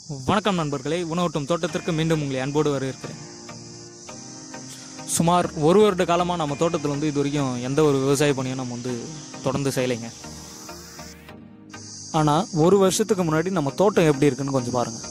வணக்கம் நண்பர்களே உணவட்டும் தோட்டத்திற்கு மீண்டும் உங்களை அன்போடு வரவேற்கிறேன் சுமார் ஒரு வருட காலமாக நம்ம தோட்டத்தில் வந்து இது வரைக்கும் எந்த ஒரு விவசாய பணியும் நம்ம வந்து தொடர்ந்து செய்யலைங்க ஆனால் ஒரு வருஷத்துக்கு முன்னாடி நம்ம தோட்டம் எப்படி இருக்குன்னு கொஞ்சம் பாருங்கள்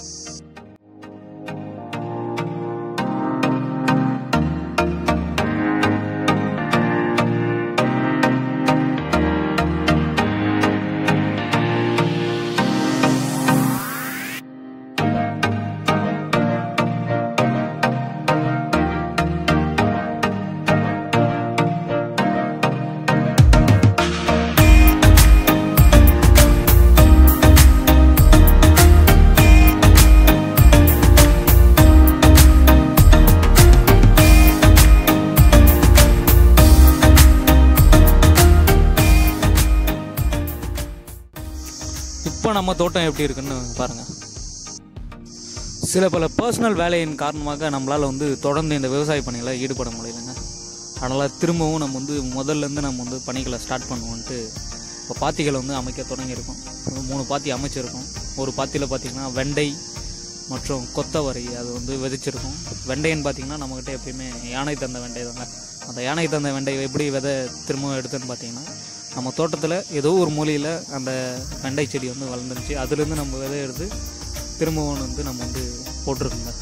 இப்போ நம்ம தோட்டம் எப்படி இருக்குன்னு பாருங்கள் சில பல பர்சனல் வேலையின் காரணமாக நம்மளால் வந்து தொடர்ந்து இந்த விவசாய பணிகளை ஈடுபட முடியலைங்க அதனால் திரும்பவும் நம்ம வந்து முதல்லேருந்து நம்ம வந்து பணிகளை ஸ்டார்ட் பண்ணுவோன்ட்டு இப்போ பாத்திகளை வந்து அமைக்க தொடங்கியிருக்கோம் ஒரு மூணு பாத்தி அமைச்சிருக்கோம் ஒரு பாத்தியில் பார்த்திங்கன்னா வெண்டை மற்றும் கொத்தவரை அது வந்து விதைச்சிருக்கோம் வெண்டைன்னு பார்த்திங்கன்னா நம்மக்கிட்ட எப்பயுமே யானை தந்த வெண்டை தாங்க அந்த யானை தந்த வெண்டை எப்படி விதை திரும்பவும் எடுத்துன்னு பார்த்தீங்கன்னா நம்ம தோட்டத்தில் ஏதோ ஒரு மூலையில் அந்த வெண்டை செடி வந்து வளர்ந்துருச்சு அதுலேருந்து நம்ம விதை எடுத்து திரும்பவும் வந்து நம்ம வந்து போட்டிருக்கோங்க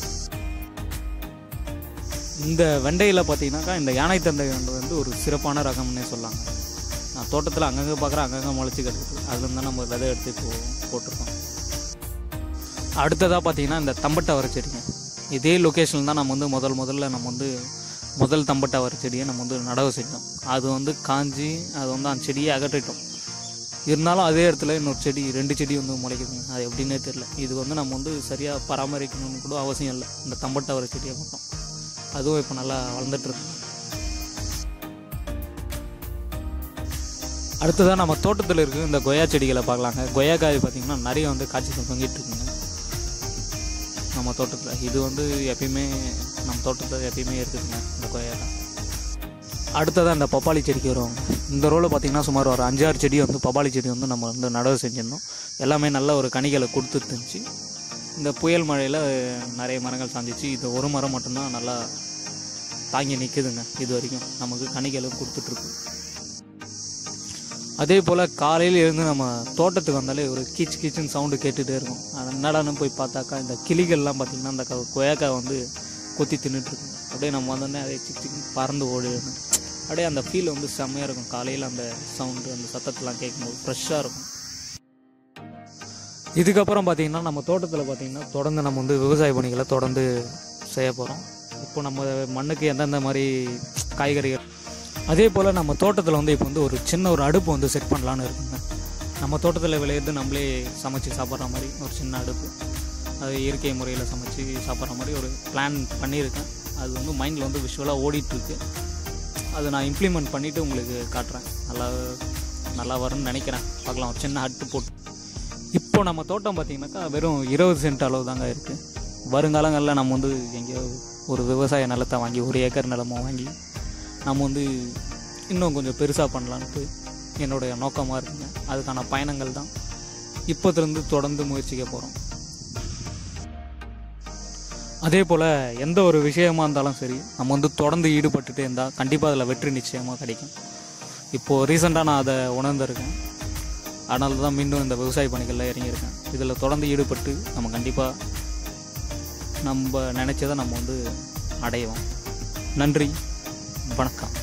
இந்த வெண்டையில் பார்த்தீங்கன்னாக்கா இந்த யானை தந்தை வெண்டை வந்து ஒரு சிறப்பான ரகம்னே சொல்லாங்க நான் தோட்டத்தில் அங்கங்கே பார்க்குறேன் அங்கங்கே முளைச்சி கிடக்குது அதுலேருந்து தான் நம்ம விதை எடுத்து இப்போ போட்டிருக்கோம் அடுத்ததாக பார்த்தீங்கன்னா இந்த தம்பட்டை செடிங்க இதே லொக்கேஷனில் தான் நம்ம வந்து முதல் முதல்ல நம்ம வந்து முதல் தம்பட்டை வர செடியை நம்ம வந்து நடவு செஞ்சோம் அது வந்து காஞ்சி அது வந்து அந்த செடியை அகற்றிட்டோம் இருந்தாலும் அதே இடத்துல இன்னொரு செடி ரெண்டு செடி வந்து முளைக்குதுங்க அது எப்படின்னே தெரியல இது வந்து நம்ம வந்து சரியாக பராமரிக்கணும்னு கூட அவசியம் இல்லை இந்த தம்பட்டை வர செடியை மட்டும் அதுவும் இப்போ நல்லா வளர்ந்துட்டு இருக்கு அடுத்ததாக நம்ம தோட்டத்தில் இருக்க இந்த கொய்யா செடிகளை பார்க்கலாங்க கொய்யா காய் பார்த்திங்கன்னா நிறைய வந்து காய்ச்சி தொங்கிட்டு இருக்குங்க நம்ம தோட்டத்தில் இது வந்து எப்பயுமே நம்ம தோட்டத்தில் எப்பயுமே இருக்குதுங்க இந்த கொய்யாக்காய் அடுத்ததாக இந்த பப்பாளி செடிக்கு வருவாங்க இந்த ரோவில் பார்த்திங்கன்னா சுமார் ஒரு அஞ்சாறு செடி வந்து பப்பாளி செடி வந்து நம்ம வந்து நடவு செஞ்சிருந்தோம் எல்லாமே நல்ல ஒரு கனிகளை கொடுத்துட்டு இருந்துச்சு இந்த புயல் மழையில் நிறைய மரங்கள் சாஞ்சிச்சு இது ஒரு மரம் மட்டும்தான் நல்லா தாங்கி நிற்குதுங்க இது வரைக்கும் நமக்கு கனிகளும் கொடுத்துட்ருக்கு அதே போல் காலையில் இருந்து நம்ம தோட்டத்துக்கு வந்தாலே ஒரு கீச் கீச்சுன்னு சவுண்டு கேட்டுகிட்டே இருக்கும் அது என்னடான்னு போய் பார்த்தாக்கா இந்த கிளிகள்லாம் பார்த்திங்கன்னா அந்த க- கொய்யாக்காய் வந்து கொத்தி தின்னுட்டுருக்கு அப்படியே நம்ம வந்தோடனே அதே சிக் சிக் பறந்து ஓடிடும் அப்படியே அந்த ஃபீல் வந்து செம்மையாக இருக்கும் காலையில் அந்த சவுண்டு அந்த சத்தத்தெல்லாம் கேட்கும்போது ஃப்ரெஷ்ஷாக இருக்கும் இதுக்கப்புறம் பார்த்தீங்கன்னா நம்ம தோட்டத்தில் பார்த்தீங்கன்னா தொடர்ந்து நம்ம வந்து விவசாய பணிகளை தொடர்ந்து செய்ய போகிறோம் இப்போ நம்ம மண்ணுக்கு எந்தெந்த மாதிரி காய்கறிகள் அதே போல் நம்ம தோட்டத்தில் வந்து இப்போ வந்து ஒரு சின்ன ஒரு அடுப்பு வந்து செட் பண்ணலான்னு இருக்குங்க நம்ம தோட்டத்தில் விளையிறது நம்மளே சமைச்சு சாப்பிட்ற மாதிரி ஒரு சின்ன அடுப்பு அது இயற்கை முறையில் சமைச்சு சாப்பிட்ற மாதிரி ஒரு பிளான் பண்ணியிருக்கேன் அது வந்து மைண்டில் வந்து விஷுவலாக ஓடிட்டுருக்கு அது நான் இம்ப்ளிமெண்ட் பண்ணிவிட்டு உங்களுக்கு காட்டுறேன் நல்லா நல்லா வரும்னு நினைக்கிறேன் பார்க்கலாம் ஒரு சின்ன ஹட்டு போட்டு இப்போ நம்ம தோட்டம் பார்த்தீங்கன்னாக்கா வெறும் இருபது சென்ட் அளவு தாங்க இருக்குது வருங்காலங்களில் நம்ம வந்து எங்கேயோ ஒரு விவசாய நிலத்தை வாங்கி ஒரு ஏக்கர் நிலமோ வாங்கி நம்ம வந்து இன்னும் கொஞ்சம் பெருசாக பண்ணலான்ட்டு என்னுடைய நோக்கமாக இருக்குங்க அதுக்கான பயணங்கள் தான் இப்போத்துலேருந்து தொடர்ந்து முயற்சிக்க போகிறோம் அதே போல் எந்த ஒரு விஷயமா இருந்தாலும் சரி நம்ம வந்து தொடர்ந்து ஈடுபட்டுட்டே இருந்தால் கண்டிப்பாக அதில் வெற்றி நிச்சயமாக கிடைக்கும் இப்போது ரீசெண்டாக நான் அதை உணர்ந்திருக்கேன் அதனால தான் மீண்டும் இந்த விவசாய பணிகளில் இறங்கியிருக்கேன் இதில் தொடர்ந்து ஈடுபட்டு நம்ம கண்டிப்பாக நம்ம நினச்சதை நம்ம வந்து அடைவோம் நன்றி வணக்கம்